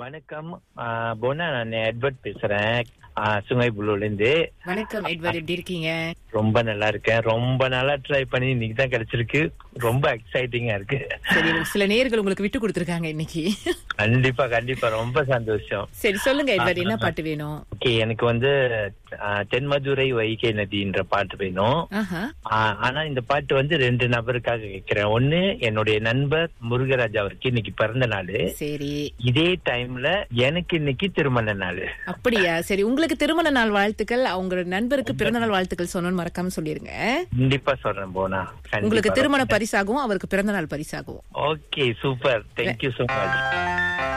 வணக்கம் ஆஹ் போனா நான் எட்வர்ட் பேசுறேன் ஆஹ் சுங்கை புலூர்ல இருந்து வணக்கம் எட்வர்ட் எப்படி இருக்கீங்க ரொம்ப நல்லா இருக்கேன் ரொம்ப நாளா ட்ரை பண்ணி இன்னைக்கு தான் கிடைச்சிருக்கு ரொம்ப எக்ஸைட்டிங்கா இருக்கு சரி சில நேயர்கள் உங்களுக்கு விட்டு கொடுத்திருக்காங்க இன்னைக்கு கண்டிப்பா கண்டிப்பா ரொம்ப சந்தோஷம் சரி சொல்லுங்க எட்வர்ட் என்ன பாட்டு வேணும் ஓகே எனக்கு வந்து ஆஹ், தென்மதுரை வைகை நதின்ற பாட்டு வேணும் ஆஹா ஆஹ், ஆனா இந்த பாட்டு வந்து ரெண்டு நபருக்காக கேட்கிறேன் ஒண்ணு என்னுடைய நண்பர் முருகராஜ் அவருக்கு இன்னைக்கு பிறந்த நாள் சரி இதே டைம்ல எனக்கு இன்னைக்கு திருமண நாள் அப்படியா சரி உங்களுக்கு திருமண நாள் வாழ்த்துக்கள் அவங்க நண்பருக்கு பிறந்த நாள் வாழ்த்துக்கள் சொன்னோன்னு மறக்காம சொல்லிருங்க கண்டிப்பா சொல்றேன் போனா உங்களுக்கு திருமண பரிசாகவும் அவருக்கு பிறந்த நாள் பரிசாகவும் okay super thank you so much